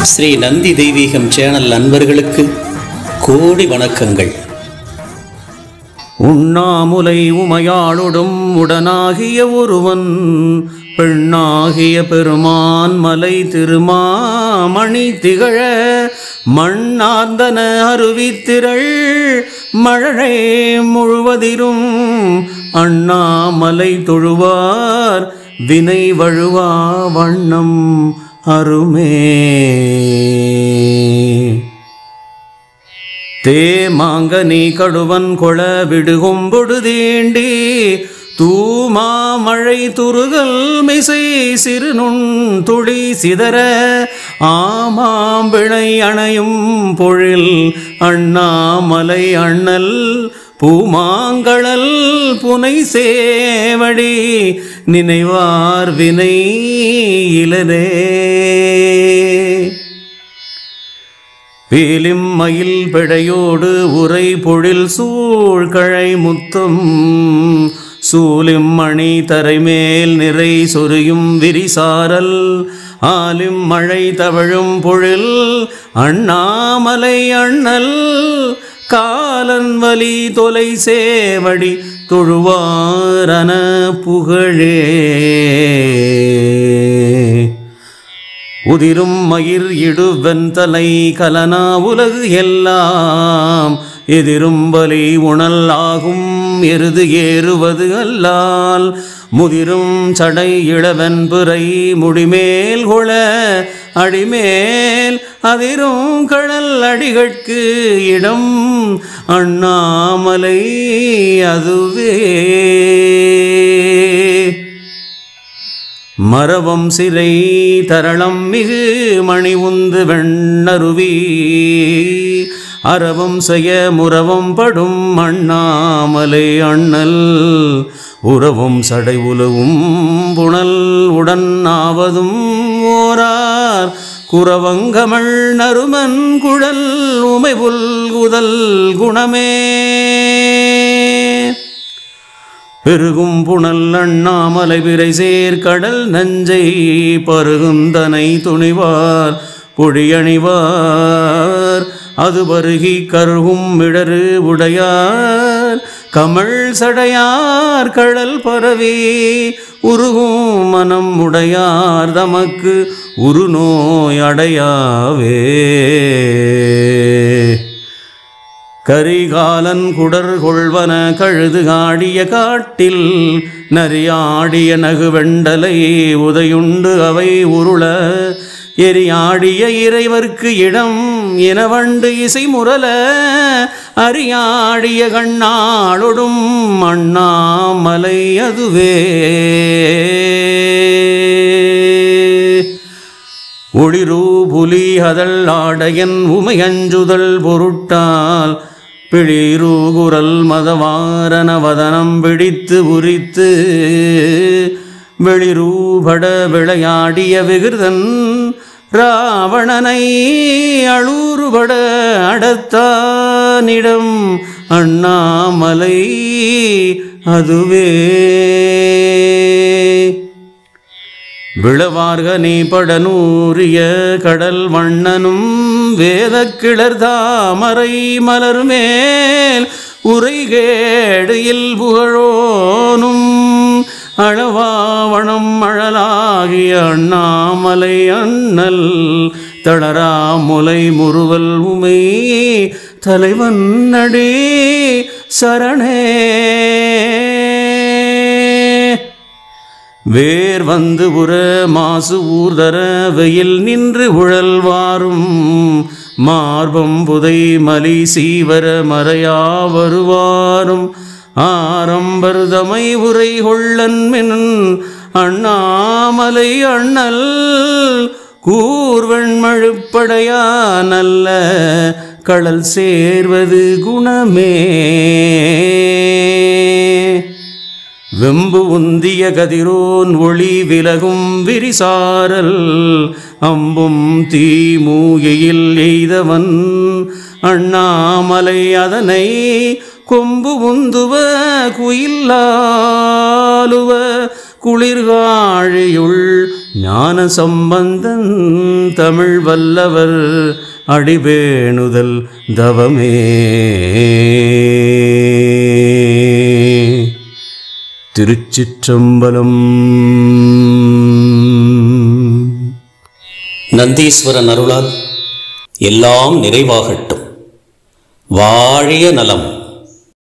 ஸ்ரீ நந்தி தெய்வீகம் சேனல் நண்பர்களுக்கு கோடி வணக்கங்கள் உண்ணாமுலை உமையாளொடும் உடனாகிய ஒருவன் பெண்ணாகிய பெருமான் மலை திருமாமணி திகழ மண்ணார்ந்தன அருவித்திரள் மழை முழுவதிலும் அண்ணாமலை தொழுவார் வினை வழுவா வண்ணம் அருமே தேமாங்கனி கடுவன் கொள விடுகொம்பொடுதீண்டி தூமாமழை துருகல் மிசை சிறுநுண் துளி சிதற ஆமாம்பிழை அணையும் பொழில் அண்ணாமலை அண்ணல் பூமாங்கழல் புனை சேவடி நினைவார் வினை இலரே வேலிம் மயில் பிழையோடு உரை பொழில் சூழ்கழை முத்தும் சூலிம் மணி தரைமேல் நிறை சொரியும் விரிசாரல் ஆலிம் மழை தவழும் பொழில் அண்ணாமலை அண்ணல் காலன் வலி தொலை சேவடி தொழுவாரன புகழே உதிரும் மயிர் இடுவெந்தலை கலனா உலகு எல்லாம் எதிரும் பலி உணல் ஆகும் எருது ஏறுவது அல்லால் முதிரும் சடை இளவெண்புரை முடிமேல் கொள அடிமேல் அதிரும் கடல் அடிகட்கு இடம் அண்ணாமலை அதுவே மரவம் சிறை தரளம் மிகு மணி உந்து வெண்ணருவி அறவம் செய்ய முறவம் படும் அண்ணாமலை அண்ணல் உறவும் சடை உலவும் புனல் உடன் ஆவதும் ஓரார் குறவங்கமள் நறுமன் குழல் உமைபுல் குதல் குணமே பெருகும் புனல் அண்ணாமலை பிறை சேர்க்கடல் நஞ்சை பருகுந்தனை துணிவார் பொழியணிவார் அது பருகி கருகும் இடரு உடையார் கமழ் சடையார் கடல் பரவி உருகும் மனம் உடையார் தமக்கு உருநோய் அடையாவே கரிகாலன் குடர் கொள்வன கழுது ஆடிய காட்டில் நரியாடிய நகு வெண்டலை உதையுண்டு அவை உருள எரியாடிய இறைவர்க்கு இடம் இனவண்டு இசை முரல அரியாடிய கண்ணாளொடும் அண்ணாமலை அதுவே ஒளிரு புலி அதழ் ஆடையன் உமையஞ்சுதல் பொருட்டால் பிழிரூகுரல் மதவாரன வதனம் பிடித்து உரித்து வெளிரூபட விளையாடிய விகிருதன் ராவணனை அழூறுபட அடத்தானிடம் அண்ணாமலை அதுவே விளவார்க நீ படனூரிய கடல் வண்ணனும் வேதக் கிளர் தாமரை மலர் மேல் உரைகேடு இல் புகழோனும் அளவாவணம் அழலாகிய அண்ணாமலை அண்ணல் தளரா முலை முறுவல் உமை தலைவன் அடி சரணே வேர் வந்து உற மாசு ஊர்தர வெயில் நின்று உழல்வாரும் மார்பம் புதை மலி சீவர மறையா வருவாரும் ஆரம்பர்தமை உரை கொள்ளன் மின் அண்ணாமலை அண்ணல் கூர்வெண்மழுப்படையா நல்ல கடல் சேர்வது குணமே வெம்பு உந்திய கதிரோன் ஒளி விலகும் விரிசாரல் அம்பும் தீ மூகையில் எய்தவன் அண்ணாமலை அதனை கொம்பு உந்துவ குயில்லாலுவ குளிர்காழியுள் ஞான சம்பந்தன் தமிழ் வல்லவர் அடிபேணுதல் தவமே திருச்சிற்றம்பலம் நந்தீஸ்வரன் அருளால் எல்லாம் நிறைவாகட்டும் வாழிய நலம்